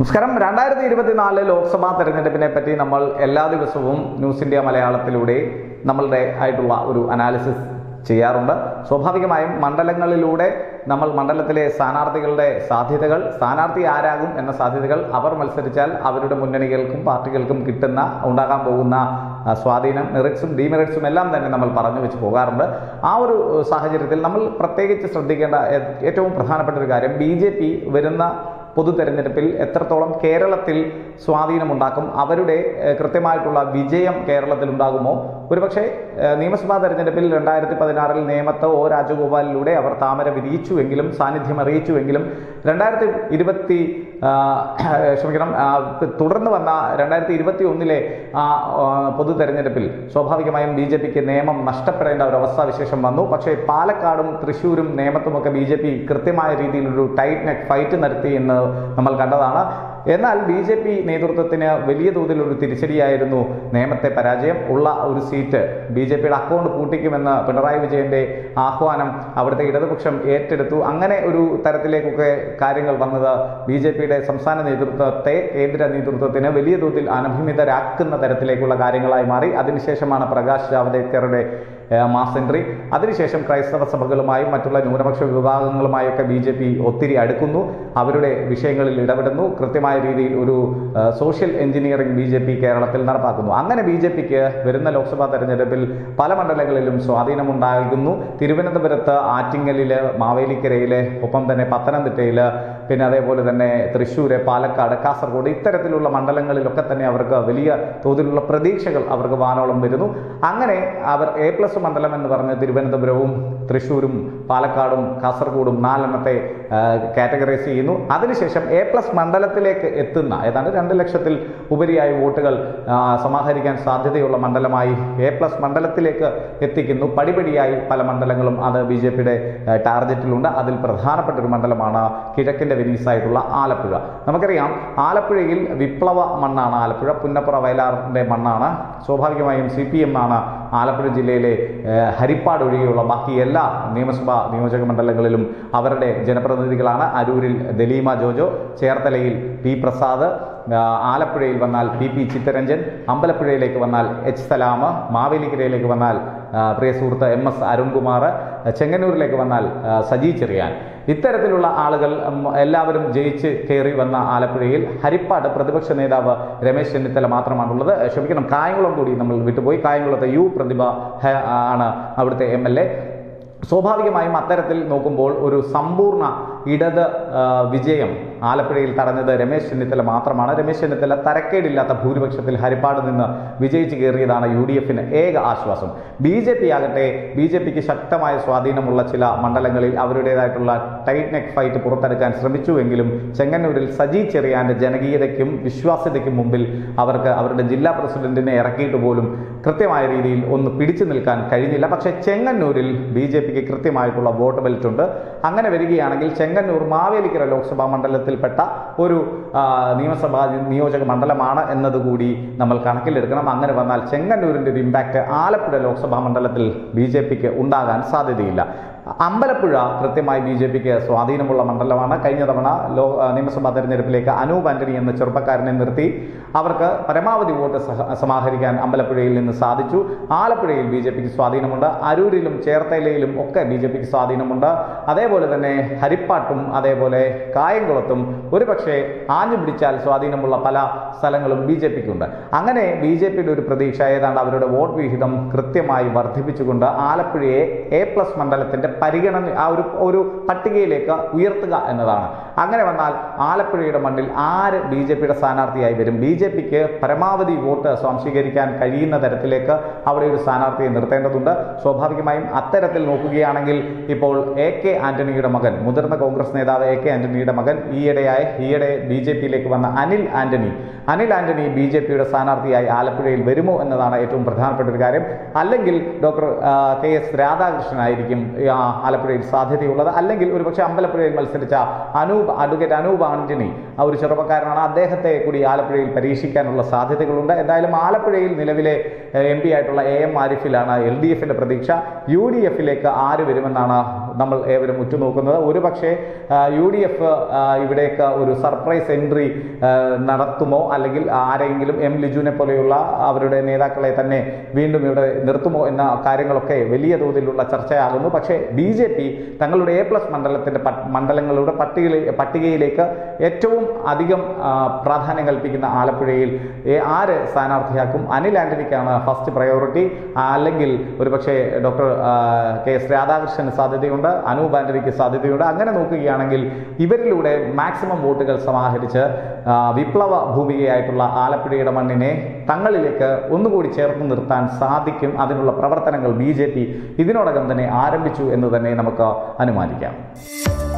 നമസ്കാരം രണ്ടായിരത്തി ഇരുപത്തിനാല് ലോക്സഭാ തെരഞ്ഞെടുപ്പിനെ പറ്റി നമ്മൾ എല്ലാ ദിവസവും ന്യൂസ് ഇന്ത്യ മലയാളത്തിലൂടെ നമ്മളുടെ ആയിട്ടുള്ള ഒരു അനാലിസിസ് ചെയ്യാറുണ്ട് സ്വാഭാവികമായും മണ്ഡലങ്ങളിലൂടെ നമ്മൾ മണ്ഡലത്തിലെ സ്ഥാനാർത്ഥികളുടെ സാധ്യതകൾ സ്ഥാനാർത്ഥി ആരാകും എന്ന സാധ്യതകൾ അവർ മത്സരിച്ചാൽ അവരുടെ മുന്നണികൾക്കും പാർട്ടികൾക്കും കിട്ടുന്ന ഉണ്ടാകാൻ പോകുന്ന ആ, സ്വാധീനം മെറിറ്റ്സും ഡിമെറിറ്റ്സും എല്ലാം തന്നെ നമ്മൾ പറഞ്ഞു വെച്ച് പോകാറുണ്ട് ആ ഒരു ഏഹ്, സാഹചര്യത്തിൽ നമ്മൾ പ്രത്യേകിച്ച് ശ്രദ്ധിക്കേണ്ട ഏ- ഏറ്റവും പ്രധാനപ്പെട്ട ഒരു കാര്യം ബി ജെ പി വരുന്ന പൊതു തെരഞ്ഞെടുപ്പിൽ എത്രത്തോളം കേരളത്തിൽ സ്വാധീനമുണ്ടാക്കും അവരുടെ ഏഹ്, കൃത്യമായിട്ടുള്ള വിജയം കേരളത്തിൽ ഉണ്ടാകുമോ ഒരുപക്ഷെ ഏഹ്, നിയമസഭാ തെരഞ്ഞെടുപ്പിൽ രണ്ടായിരത്തി പതിനാറിൽ നേമത്ത് ഒ രാജഗോപാലിലൂടെ അവർ താമര വിരിയിച്ചുവെങ്കിലും സാന്നിധ്യം അറിയിച്ചുവെങ്കിലും രണ്ടായിരത്തി ഇരുപത്തി ആ, ക്ഷമിക്കണം ആ, തുടർന്ന് വന്ന രണ്ടായിരത്തി ഇരുപത്തി ഒന്നിലെ ആ ആ, പൊതു തെരഞ്ഞെടുപ്പിൽ സ്വാഭാവികമായും ബി ജെ പിക്ക് നിയമം നഷ്ടപ്പെടേണ്ട ഒരു അവസ്ഥാവിശേഷം വന്നു പക്ഷേ പാലക്കാടും തൃശ്ശൂരും നേമത്തുമൊക്കെ ബി ജെ പി കൃത്യമായ രീതിയിൽ ഒരു ടൈറ്റ് നെക്ക് ഫൈറ്റ് നടത്തി എന്ന് നമ്മൾ കണ്ടതാണ് എന്നാൽ ബി ജെ പി നേതൃത്വത്തിന് വലിയ തോതിൽ ഒരു തിരിച്ചടിയായിരുന്നു നേമത്തെ പരാജയം ഉള്ള ഒരു സീറ്റ് ബി ജെ പിയുടെ അക്കൗണ്ട് പൂട്ടിക്കുമെന്ന് പിണറായി വിജയന്റെ ആഹ്വാനം അവിടുത്തെ ഇടതുപക്ഷം ഏറ്റെടുത്തു അങ്ങനെ ഒരു തരത്തിലേക്കൊക്കെ കാര്യങ്ങൾ വന്നത് ബി ജെ പിയുടെ സംസ്ഥാന നേതൃത്വത്തെ കേന്ദ്ര നേതൃത്വത്തിന് വലിയ തോതിൽ അനഭിമിതരാക്കുന്ന തരത്തിലേക്കുള്ള കാര്യങ്ങളായി മാറി അതിനുശേഷമാണ് പ്രകാശ് ജാവദേക്കറുടെ ഏഹ്, മാസ് എൻട്രി അതിനുശേഷം ക്രൈസ്തവ സഭകളുമായും മറ്റുള്ള ന്യൂനപക്ഷ വിഭാഗങ്ങളുമായൊക്കെ ബി ജെ പി ഒത്തിരി അടുക്കുന്നു അവരുടെ വിഷയങ്ങളിൽ ഇടപെടുന്നു കൃത്യമായ രീതിയിൽ ഒരു ഏഹ്, social engineering B J P കേരളത്തിൽ നടപ്പാക്കുന്നു അങ്ങനെ ബി ജെ പിക്ക് വരുന്ന ലോക്സഭാ തെരഞ്ഞെടുപ്പിൽ പല മണ്ഡലങ്ങളിലും സ്വാധീനമുണ്ടാകുന്നു തിരുവനന്തപുരത്ത് ആറ്റിങ്ങലില് മാവേലിക്കരയില് ഒപ്പം തന്നെ പത്തനംതിട്ടയില് പിന്നെ അതേപോലെ തന്നെ തൃശ്ശൂര് പാലക്കാട് കാസർഗോഡ് ഇത്തരത്തിലുള്ള മണ്ഡലങ്ങളിലൊക്കെ തന്നെ അവർക്ക് വലിയ തോതിലുള്ള പ്രതീക്ഷകൾ അവർക്ക് വാനോളം വരുന്നു അങ്ങനെ അവർ എ പ്ലസ് മണ്ഡലം എന്ന് പറഞ്ഞ് തിരുവനന്തപുരവും തൃശ്ശൂരും പാലക്കാടും കാസർഗോഡും നാലെണ്ണത്തെ കാറ്റഗറൈസ് ചെയ്യുന്നു അതിനുശേഷം എ പ്ലസ് മണ്ഡലത്തിലേക്ക് എത്തുന്ന ഏതാണ്ട് രണ്ട് ലക്ഷത്തിൽ ഉപരിയായി വോട്ടുകൾ ആ, സമാഹരിക്കാൻ സാധ്യതയുള്ള മണ്ഡലമായി എ പ്ലസ് മണ്ഡലത്തിലേക്ക് എത്തിക്കുന്നു പടിപടിയായി പല മണ്ഡലങ്ങളും അത് ബി ജെ പിയുടെ ടാർഗറ്റിലുണ്ട് അതിൽ പ്രധാനപ്പെട്ട ഒരു മണ്ഡലമാണ് കിഴക്കിൻ്റെ വെനീസായിട്ടുള്ള ആലപ്പുഴ നമുക്കറിയാം ആലപ്പുഴയിൽ വിപ്ലവ മണ്ണാണ് ആലപ്പുഴ പുന്നപ്പുറ വയലാറിൻ്റെ മണ്ണാണ് സ്വാഭാവികമായും സി പി എം ആണ് ആലപ്പുഴ ജില്ലയിലെ ഏഹ്, ഹരിപ്പാട് ഒഴികെയുള്ള ബാക്കി എല്ലാ നിയമസഭാ നിയോജക മണ്ഡലങ്ങളിലും അവരുടെ ജനപ്രതിനിധികളാണ് അരൂരിൽ ദലീമ ജോജോ ചേർത്തലയിൽ പി പ്രസാദ് ആ, ആലപ്പുഴയിൽ വന്നാൽ പി പി ചിത്തരഞ്ജൻ അമ്പലപ്പുഴയിലേക്ക് വന്നാൽ എച്ച് സലാം മാവേലിക്കരയിലേക്ക് വന്നാൽ ആ, പ്രിയ സുഹൃത്ത് എം എസ് അരുൺകുമാർ ചെങ്ങന്നൂരിലേക്ക് വന്നാൽ ആ, സജി ചെറിയാൻ ഇത്തരത്തിലുള്ള ആളുകൾ ഉം, എല്ലാവരും ജയിച്ച് കയറി വന്ന ആലപ്പുഴയിൽ ഹരിപ്പാട് പ്രതിപക്ഷ നേതാവ് രമേശ് ചെന്നിത്തല മാത്രമാണുള്ളത് ക്ഷമിക്കണം കായംകുളം കൂടി നമ്മൾ വിട്ടുപോയി കായംകുളത്തെ യു പ്രതിഭ ഹ- ആണ് അവിടുത്തെ എം എൽ എ സ്വാഭാവികമായും അത്തരത്തിൽ നോക്കുമ്പോൾ ഒരു സമ്പൂർണ്ണ ഇടത് ആ, വിജയം ആലപ്പുഴയിൽ തടഞ്ഞത് രമേശ് ചെന്നിത്തല മാത്രമാണ് രമേശ് ചെന്നിത്തല തരക്കേടില്ലാത്ത ഭൂരിപക്ഷത്തിൽ ഹരിപ്പാട് നിന്ന് വിജയിച്ച് കയറിയതാണ് യു ഡി എഫിന് ഏക ആശ്വാസം ബി ജെ പി ആകട്ടെ ബി ജെ പിക്ക് ശക്തമായ സ്വാധീനമുള്ള ചില മണ്ഡലങ്ങളിൽ അവരുടേതായിട്ടുള്ള ടൈറ്റ് നെക്ക് ഫൈറ്റ് പുറത്തെടുക്കാൻ ശ്രമിച്ചുവെങ്കിലും ചെങ്ങന്നൂരിൽ സജി ചെറിയാന്റെ ജനകീയതയ്ക്കും വിശ്വാസ്യതയ്ക്കും മുമ്പിൽ അവർക്ക് അവരുടെ ജില്ലാ പ്രസിഡന്റിനെ ഇറക്കിയിട്ട് പോലും കൃത്യമായ രീതിയിൽ ഒന്ന് പിടിച്ചു നിൽക്കാൻ കഴിഞ്ഞില്ല പക്ഷേ ചെങ്ങന്നൂരിൽ ബി ജെ പിക്ക് കൃത്യമായിട്ടുള്ള വോട്ട് ബെൽറ്റ് ഉണ്ട് അങ്ങനെ വരികയാണെങ്കിൽ ചെങ്ങന്നൂർ മാവേലിക്കര ലോക്സഭാ മണ്ഡലത്തിൽപ്പെട്ട ഒരു ആ, നിയമസഭാ നിയോജക മണ്ഡലമാണ് എന്നതുകൂടി നമ്മൾ കണക്കിലെടുക്കണം അങ്ങനെ വന്നാൽ ചെങ്ങന്നൂരിൻ്റെ ഒരു ഇമ്പാക്റ്റ് ആലപ്പുഴ ലോക്സഭാ മണ്ഡലത്തിൽ ബി ജെ പിക്ക് ഉണ്ടാകാൻ സാധ്യതയില്ല അമ്പലപ്പുഴ കൃത്യമായി ബി ജെ പിക്ക് സ്വാധീനമുള്ള മണ്ഡലമാണ് കഴിഞ്ഞ തവണ ലോ ആ, നിയമസഭാ തെരഞ്ഞെടുപ്പിലേക്ക് അനൂപ് ആന്റണി എന്ന ചെറുപ്പക്കാരനെ നിർത്തി അവർക്ക് പരമാവധി വോട്ട് സഹ- സമാഹരിക്കാൻ അമ്പലപ്പുഴയിൽ നിന്ന് സാധിച്ചു ആലപ്പുഴയിൽ ബി ജെ പിക്ക് സ്വാധീനമുണ്ട് അരൂരിലും ചേർത്തലയിലും ഒക്കെ ബി ജെ പിക്ക് സ്വാധീനമുണ്ട് അതേപോലെ തന്നെ ഹരിപ്പാട്ടും അതേപോലെ കായംകുളത്തും ഒരുപക്ഷെ ആഞ്ഞു പിടിച്ചാൽ സ്വാധീനമുള്ള പല സ്ഥലങ്ങളും ബി ജെ പിക്കുണ്ട് അങ്ങനെ ബി ജെ പിയുടെ ഒരു പ്രതീക്ഷ ഏതാണ്ട് അവരുടെ വോട്ട് വിഹിതം കൃത്യമായി വർദ്ധിപ്പിച്ചുകൊണ്ട് ആലപ്പുഴയെ എ പ്ലസ് മണ്ഡലത്തിന്റെ പരിഗണന ആ ഒരു ഒരു പട്ടികയിലേക്ക് ഉയർത്തുക എന്നതാണ് അങ്ങനെ വന്നാൽ ആലപ്പുഴയുടെ മണ്ണിൽ ആര് ബി ജെ പിയുടെ സ്ഥാനാർത്ഥിയായി വരും ബി ജെ പിക്ക് പരമാവധി വോട്ട് സ്വാംശീകരിക്കാൻ കഴിയുന്ന തരത്തിലേക്ക് അവിടെ ഒരു സ്ഥാനാർത്ഥിയെ നിർത്തേണ്ടതുണ്ട് സ്വാഭാവികമായും അത്തരത്തിൽ നോക്കുകയാണെങ്കിൽ ഇപ്പോൾ എ കെ ആന്റണിയുടെ മകൻ മുതിർന്ന കോൺഗ്രസ് നേതാവ് എ കെ ആന്റണിയുടെ മകൻ ഈയിടെയായി ഈയിടെ ബി ജെ പിയിലേക്ക് വന്ന അനിൽ ആന്റണി അനിൽ ആന്റണി ബി ജെ പിയുടെ സ്ഥാനാർത്ഥിയായി ആലപ്പുഴയിൽ വരുമോ എന്നതാണ് ഏറ്റവും പ്രധാനപ്പെട്ട ഒരു കാര്യം അല്ലെങ്കിൽ ഡോക്ടർ ആ, കെ എസ് രാധാകൃഷ്ണനായിരിക്കും ആ, ആലപ്പുഴയിൽ സാധ്യതയുള്ളത് അല്ലെങ്കിൽ ഒരുപക്ഷെ അമ്പലപ്പുഴയിൽ മത്സരിച്ച അനൂപ് അഡ്വക്കേറ്റ് അനൂപ് ആന്റണി ആ ഒരു ചെറുപ്പക്കാരനാണ് അദ്ദേഹത്തെ കൂടി ആലപ്പുഴയിൽ പരീക്ഷിക്കാനുള്ള സാധ്യതകളുണ്ട് എന്തായാലും ആലപ്പുഴയിൽ നിലവിലെ എം പി ആയിട്ടുള്ള എ എം ആരിഫിലാണ് എൽ ഡി എഫിന്റെ പ്രതീക്ഷ യു ഡി എഫിലേക്ക് ആര് വരുമെന്നാണ് നമ്മൾ ഏവരും ഉറ്റുനോക്കുന്നത് ഒരുപക്ഷെ യു ഡി എഫ് ഇവിടേക്ക് ഒരു സർപ്രൈസ് എൻട്രി നടത്തുമോ അല്ലെങ്കിൽ ആരെങ്കിലും എം ലിജുവിനെ പോലെയുള്ള അവരുടെ നേതാക്കളെ തന്നെ വീണ്ടും ഇവിടെ നിർത്തുമോ എന്ന കാര്യങ്ങളൊക്കെ വലിയ തോതിലുള്ള ചർച്ചയാകുന്നു പക്ഷേ ബി ജെ പി തങ്ങളുടെ എ പ്ലസ് മണ്ഡലത്തിൻ്റെ മണ്ഡലങ്ങളുടെ പട്ടികയിൽ പട്ടികയിലേക്ക് ഏറ്റവും അധികം ആ, പ്രാധാന്യം കൽപ്പിക്കുന്ന ആലപ്പുഴയിൽ ഏ- ആര് സ്ഥാനാർത്ഥിയാക്കും അനിൽ ആന്റണിക്കാണ് ഫസ്റ്റ് പ്രയോറിറ്റി അല്ലെങ്കിൽ ഒരുപക്ഷെ ഡോക്ടർ ആ, കെ എസ് രാധാകൃഷ്ണന് സാധ്യതയുണ്ട് അനൂപ് ആന്റണിക്ക് സാധ്യതയുണ്ട് അങ്ങനെ നോക്കുകയാണെങ്കിൽ ഇവരിലൂടെ മാക്സിമം വോട്ടുകൾ സമാഹരിച്ച് ആ, വിപ്ലവ ഭൂമികയായിട്ടുള്ള ആലപ്പുഴയുടെ മണ്ണിനെ തങ്ങളിലേക്ക് ഒന്നുകൂടി ചേർത്ത് നിർത്താൻ സാധിക്കും അതിനുള്ള പ്രവർത്തനങ്ങൾ ബി ഇതിനോടകം തന്നെ ആരംഭിച്ചു എന്ന് തന്നെ നമുക്ക് അനുമാനിക്കാം